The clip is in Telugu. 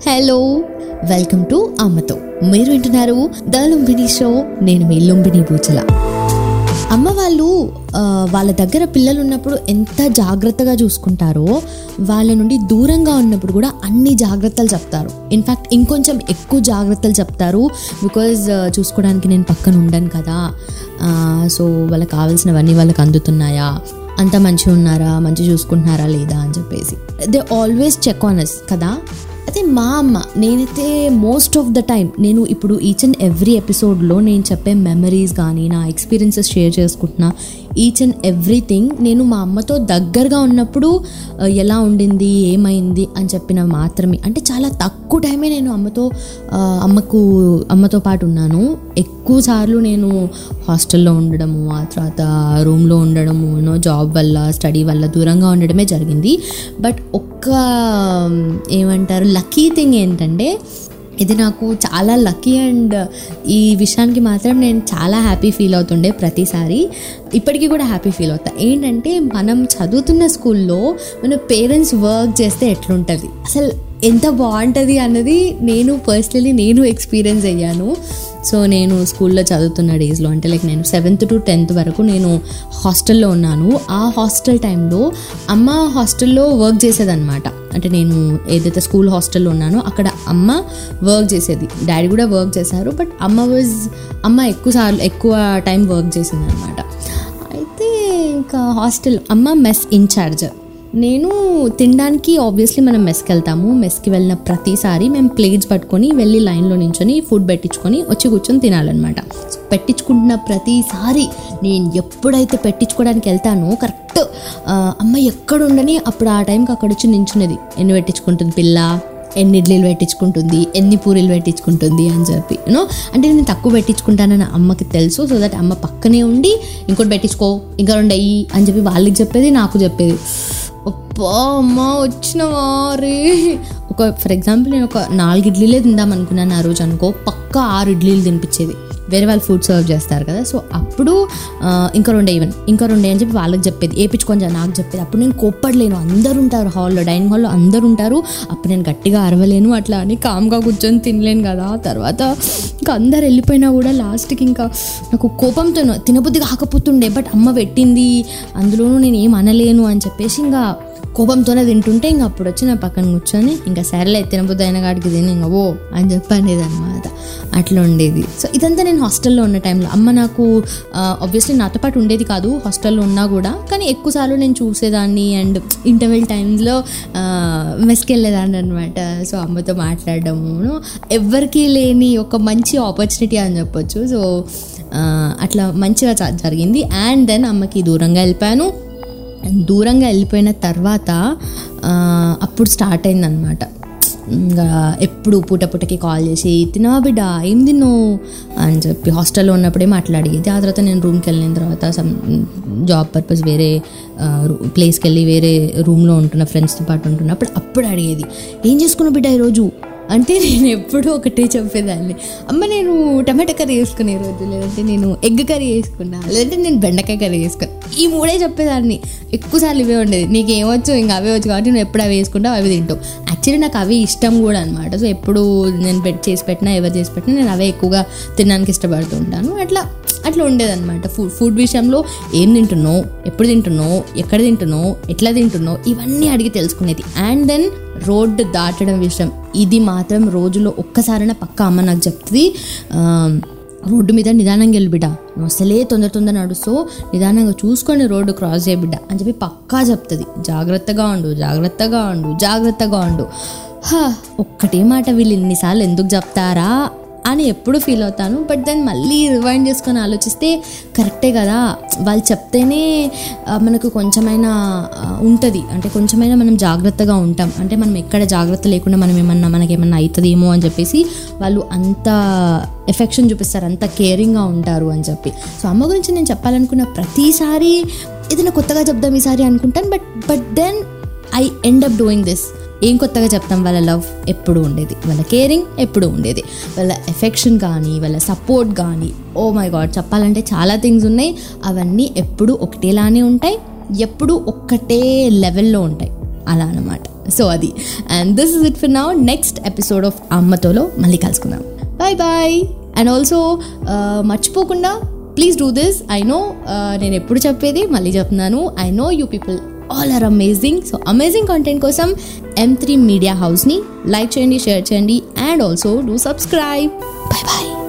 హలో వెల్కమ్ టు అమ్మతో మీరు వింటున్నారు ద లుంబిని షో నేను మీ లుంబిని పూచల అమ్మ వాళ్ళు ఆ, వాళ్ళ దగ్గర పిల్లలు ఉన్నప్పుడు ఎంత జాగ్రత్తగా చూసుకుంటారో వాళ్ళ నుండి దూరంగా ఉన్నప్పుడు కూడా అన్ని జాగ్రత్తలు చెప్తారు ఇన్ఫ్యాక్ట్ ఇంకొంచెం ఎక్కువ జాగ్రత్తలు చెప్తారు బికాజ్ చూసుకోవడానికి నేను పక్కన ఉండను కదా సో వాళ్ళకి కావాల్సినవన్నీ వాళ్ళకి అందుతున్నాయా అంత మంచిగా ఉన్నారా మంచిగా చూసుకుంటున్నారా లేదా అని చెప్పేసి they always check on us కదా అయితే మా అమ్మ నేనైతే మోస్ట్ ఆఫ్ ద టైం నేను ఇప్పుడు ఈచ్ అండ్ ఎవ్రీ ఎపిసోడ్లో నేను చెప్పే మెమరీస్ కానీ నా ఎక్స్పీరియన్సెస్ షేర్ చేసుకుంటున్నా ఈచ్ అండ్ ఎవ్రీథింగ్ నేను మా అమ్మతో దగ్గరగా ఉన్నప్పుడు ఆ, ఎలా ఉండింది ఏమైంది అని చెప్పిన మాత్రమే అంటే చాలా తక్కువ టైమే నేను అమ్మతో ఆ, అమ్మకు అమ్మతో పాటు ఉన్నాను ఎక్కువ సార్లు నేను హాస్టల్లో ఉండడము ఆ తర్వాత రూమ్లో ఉండడము నో జాబ్ వల్ల స్టడీ వల్ల దూరంగా ఉండడమే జరిగింది బట్ ఒక్క ఏమంటారు లక్కీ థింగ్ ఏంటంటే ఇది నాకు చాలా లక్కీ అండ్ ఈ విషయానికి మాత్రం నేను చాలా హ్యాపీ ఫీల్ అవుతుండే ప్రతిసారి ఇప్పటికీ కూడా హ్యాపీ ఫీల్ అవుతా ఏంటంటే మనం చదువుతున్న స్కూల్లో మన పేరెంట్స్ వర్క్ చేస్తే ఎట్లుంటుంది అసలు ఎంత బాగుంటుంది అన్నది నేను పర్సనలీ నేను ఎక్స్పీరియన్స్ అయ్యాను సో నేను స్కూల్లో చదువుతున్న డేస్లో అంటే లైక్ నేను సెవెంత్ టు టెన్త్ వరకు నేను హాస్టల్లో ఉన్నాను ఆ హాస్టల్ టైంలో అమ్మ హాస్టల్లో వర్క్ చేసేదన్నమాట అంటే నేను ఏదైతే స్కూల్ హాస్టల్లో ఉన్నానో అక్కడ అమ్మ వర్క్ చేసేది డాడీ కూడా వర్క్ చేశారు బట్ అమ్మ వాజ్ అమ్మ ఎక్కువ సార్లు ఎక్కువ టైం వర్క్ చేసింది అనమాట అయితే ఇంకా హాస్టల్ అమ్మ మెస్ ఇన్ఛార్జ్ నేను తినడానికి ఆబ్వియస్లీ మనం మెస్కి వెళ్తాము మెస్కి వెళ్ళిన ప్రతిసారి మేము ప్లేట్స్ పట్టుకొని వెళ్ళి లైన్లో నించొని ఫుడ్ పెట్టించుకొని వచ్చి కూర్చొని తినాలన్నమాట సో పెట్టించుకుంటున్న ప్రతిసారి నేను ఎప్పుడైతే పెట్టించుకోవడానికి వెళ్తానో కరెక్ట్ అమ్మ ఎక్కడ ఉండని అప్పుడు ఆ టైంకి అక్కడ వచ్చి నించునేది ఎన్ని పెట్టించుకుంటుంది పిల్ల ఎన్ని ఇడ్లీలు పెట్టించుకుంటుంది ఎన్ని పూరీలు పెట్టించుకుంటుంది అని చెప్పి యూనో అంటే నేను తక్కువ పెట్టించుకుంటానని అమ్మకి తెలుసు సో దట్ అమ్మ పక్కనే ఉండి ఇంకోటి పెట్టించుకో ఇంకా రెండు అయ్యి అని చెప్పి వాళ్ళకి చెప్పేది నాకు చెప్పేది అబ్బా అమ్మ వచ్చినవా రే ఒక ఫర్ ఎగ్జాంపుల్ నేను ఒక నాలుగు ఇడ్లీలే తిందాం అనుకున్నాను ఆ రోజు అనుకో పక్క ఆరు ఇడ్లీలు తినిపించేది వేరే వాళ్ళు ఫుడ్ సర్వ్ చేస్తారు కదా సో అప్పుడు ఆ, ఇంకా రెండే ఈవెన్ ఇంకా రెండే అని చెప్పి వాళ్ళకి చెప్పేది వేపించుకొని జా నాకు చెప్పేది అప్పుడు నేను కోప్పడలేను అందరు ఉంటారు హాల్లో డైనింగ్ హాల్లో అందరు ఉంటారు అప్పుడు నేను గట్టిగా అరవలేను అట్లా అని కామ్గా కూర్చొని తినలేను కదా తర్వాత ఇంకా అందరు వెళ్ళిపోయినా కూడా లాస్ట్కి ఇంకా నాకు కోపంతో తినబుద్ధి కాకపోతుండే బట్ అమ్మ పెట్టింది అందులోనూ నేను ఏం అనలేను అని చెప్పేసి ఇంకా కోపంతోనే తింటుంటే ఇంకా అప్పుడు వచ్చి నా పక్కన కూర్చొని ఇంకా సరేలే తినబుద్ధి అయిన కాడికి తిని ఇంకా ఓ అని చెప్పి అనేది అనమాట అట్లా ఉండేది సో ఇదంతా నేను హాస్టల్లో ఉన్న టైంలో అమ్మ నాకు ఆబ్వియస్లీ నాతో పాటు ఉండేది కాదు హాస్టల్లో ఉన్నా కూడా కానీ ఎక్కువసార్లు నేను చూసేదాన్ని అండ్ ఇంటర్వెల్ టైమ్స్లో మెస్కి వెళ్ళేదాన్ని అనమాట సో అమ్మతో మాట్లాడడము ఎవరికి లేని ఒక మంచి ఆపర్చునిటీ అని చెప్పొచ్చు సో అట్లా మంచిగా జ- జరిగింది అండ్ దెన్ అమ్మకి దూరంగా వెళ్ళిపోయాను దూరంగా వెళ్ళిపోయిన తర్వాత ఆ, అప్పుడు స్టార్ట్ అయిందనమాట ఇంకా ఎప్పుడు పూట పూటకి కాల్ చేసి తినవా బిడ్డ ఏం తిన్నావు అని చెప్పి హాస్టల్లో ఉన్నప్పుడే మాట్లాడేది ఆ తర్వాత నేను రూమ్కి వెళ్ళిన తర్వాత సమ్ జాబ్ పర్పస్ వేరే ప్లేస్కి వెళ్ళి వేరే రూమ్లో ఉంటున్న ఫ్రెండ్స్తో పాటు ఉంటున్నప్పుడు అప్పుడు అడిగేది ఏం చేసుకున్నావు బిడ్డ ఈరోజు అంటే నేను ఎప్పుడూ ఒకటే చెప్పేదాన్ని అమ్మ నేను టమాటా కర్రీ వేసుకునే రోజు లేదంటే నేను ఎగ్ కర్రీ వేసుకున్నా లేదంటే నేను బెండకాయ కర్రీ వేసుకున్నా ఈ మూడే చెప్పేదాన్ని ఎక్కువసార్లు ఇవే ఉండేది నీకు ఏమొచ్చు ఇంకా అవే వచ్చు కాబట్టి నువ్వు ఎప్పుడు అవి వేసుకుంటావు అవి తింటావు యాక్చువల్లీ నాకు అవి ఇష్టం కూడా అనమాట సో ఎప్పుడు నేను పెట్టి చేసి పెట్టినా ఎవరు చేసి పెట్టినా నేను అవే ఎక్కువగా తినడానికి ఇష్టపడుతూ ఉంటాను అట్లా అట్లా ఉండేదన్నమాట ఫుడ్ ఫుడ్ విషయంలో ఏం తింటున్నావు ఎప్పుడు తింటున్నావు ఎక్కడ తింటున్నావు ఎట్లా తింటున్నావు ఇవన్నీ అడిగి తెలుసుకునేది అండ్ దెన్ రోడ్డు దాటడం విషయం ఇది మాత్రం రోజులో ఒక్కసారైనా పక్క అమ్మ నాకు చెప్తుంది ఆ, రోడ్డు మీద నిదానంగా వెళ్ళి బిడ్డ నువ్వు అసలే తొందర తొందర నడుస్తూ నిదానంగా చూసుకొని రోడ్డు క్రాస్ చేయ బిడ్డ అని చెప్పి పక్కా చెప్తుంది జాగ్రత్తగా ఉండు జాగ్రత్తగా ఉండు జాగ్రత్తగా ఉండు హా, ఒక్కటే మాట వీళ్ళు ఇన్నిసార్లు ఎందుకు చెప్తారా అని ఎప్పుడు ఫీల్ అవుతాను బట్ దెన్ మళ్ళీ రివైండ్ చేసుకొని ఆలోచిస్తే కరెక్టే కదా వాళ్ళు చెప్తేనే ఆ, మనకు కొంచెమైనా ఉంటుంది అంటే కొంచెమైనా మనం జాగ్రత్తగా ఉంటాం అంటే మనం ఎక్కడ జాగ్రత్త లేకుండా మనం ఏమన్నా మనకేమన్నా అవుతుందేమో అని చెప్పేసి వాళ్ళు అంత ఎఫెక్షన్ చూపిస్తారు అంత కేరింగ్గా ఉంటారు అని చెప్పి సో అమ్మ గురించి నేను చెప్పాలనుకున్న ప్రతిసారి ఏదైనా కొత్తగా చెప్దాం ఈసారి అనుకుంటాను but but then I end up doing this ఏం కొత్తగా చెప్తాం వాళ్ళ లవ్ ఎప్పుడు ఉండేది వాళ్ళ కేరింగ్ ఎప్పుడు ఉండేది వాళ్ళ ఎఫెక్షన్ కానీ వాళ్ళ సపోర్ట్ కానీ ఓ మై గాడ్ చెప్పాలంటే చాలా థింగ్స్ ఉన్నాయి అవన్నీ ఎప్పుడు ఒకటేలానే ఉంటాయి ఎప్పుడు ఒక్కటే లెవెల్లో ఉంటాయి అలా అన్నమాట సో అది and this is it for now next episode of అమ్మతోలో మళ్ళీ కలుసుకుందాం బాయ్ బాయ్ అండ్ ఆల్సో మర్చిపోకుండా please do this I know నేను ఎప్పుడు చెప్పేది మళ్ళీ చెప్తున్నాను I know you people all are amazing so amazing content కోసం ఎం త్రీ మీడియా హౌస్ని లైక్ చేయండి షేర్ చేయండి and also do subscribe bye bye